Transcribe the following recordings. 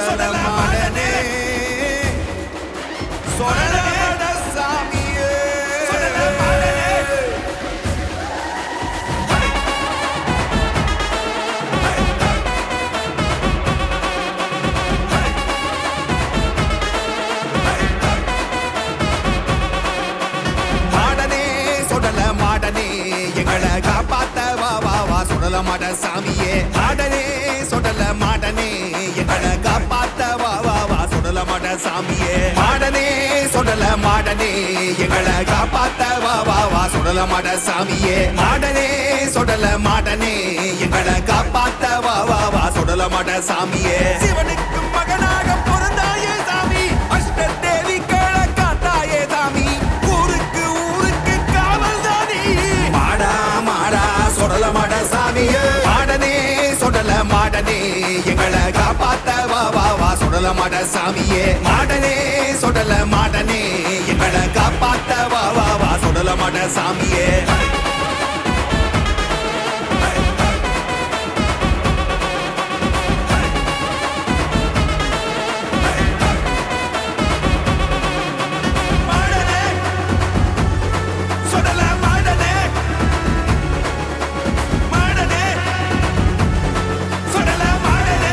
சொடல மாடனே சொடல மாட சாமியே சொடல மாடனே மாடனே சொடல மாடனே எங்களை காப்பாத்த வா வா வா சொடல மாட சாமியே மாடனே சொடல மாடனே எங்களை காப்பாத்த வா வா வா சொடல மாட சாமியே மாடனே சொடல மாடனே எங்களை காப்பாத்த வா வா வா சொடல மாட சாமியே மாடனே சொடல மாடனே எங்களை காப்பாத்த வா வா வா சொடல மாட சாமியே சிவனுக்கு மகனாக பிறந்தாயே சாமி அஷ்ட தேவி காத்தாயே சாமி ஊருக்கு ஊருக்கு காவல் தானி மாடா மாடா சொடல மாட சாமியே மாடனே சொடல மாடனே எங்களை காப்பாத்த வா வா வா சொடல மாட சாமியே மாடனே சொடல மாடனே எங்களை காப்பாத்த வா வா வா சொடல மாட சாமியே மாடனே சொடல மாடனே மாடனே சொடல மாடனே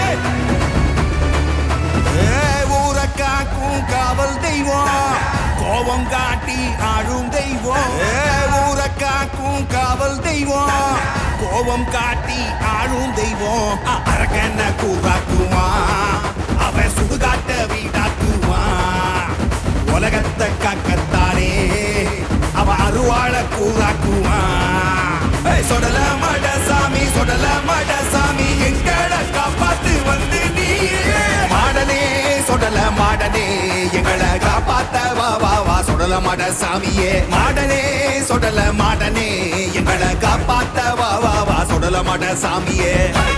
ஏ ஊர காக்கும் காவல் தெய்வம் கோபம் காட்டி ஆழும் தெய்வம் ஏ ஊர காக்கும் காவல் தெய்வம் கோபம் காட்டி ஆழும் தெய்வம் அ- அரக்கன கூறாக்குவான் அவன் சுடுகாட்ட வீடாக்குவான் உலகத்தை காக்கத்தானே அவ அருவாள கூறாக்குவான் ஏய், சொடல மட சாமி சொடல மட சாமி எங்களை காப்பாத்து வந்து நீ மாடனே சொடல மாடனே எங்களை காப்பாத்த வா வா வா சொடல மாட சாமியே மாடனே சொடல மாடனே எங்களை காப்பாத்த வா வா வா சொடல மாட சாமியே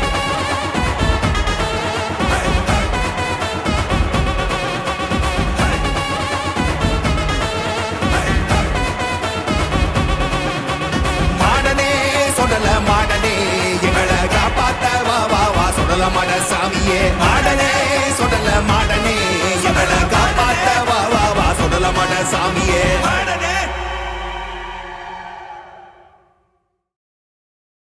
மாடனே சொடல மாடனே எங்களை காப்பாத்த வா வா வா சொடல மாட சாமியே மாடனே